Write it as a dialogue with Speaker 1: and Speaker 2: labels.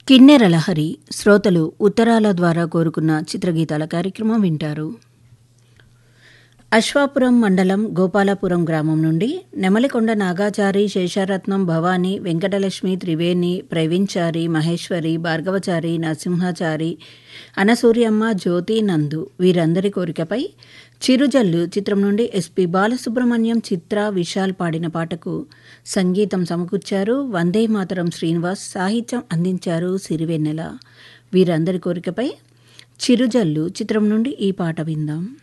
Speaker 1: కిన్నెర లహరి శ్రోతలు ఉత్తరాల ద్వారా కోరుకున్న చిత్రగీతాల కార్యక్రమం వింటారు అశ్వాపురం మండలం గోపాలపురం గ్రామం నుండి నెమలికొండ నాగాచారి శేషారత్నం భవాని వెంకటలక్ష్మి త్రివేణి ప్రవీణ్చారి మహేశ్వరి భార్గవచారి నరసింహాచారి అనసూయమ్మ జ్యోతి నందు వీరందరి కోరికపై చిరుజల్లు చిత్రం నుండి ఎస్పి బాలసుబ్రహ్మణ్యం చిత్ర విశాల్ పాడిన పాటకు సంగీతం సమకూర్చారు వందే మాతరం శ్రీనివాస్ సాహిత్యం అందించారు సిరివెన్నెల వీరందరి కోరికపై చిరుజల్లు చిత్రం నుండి ఈ పాట విందాం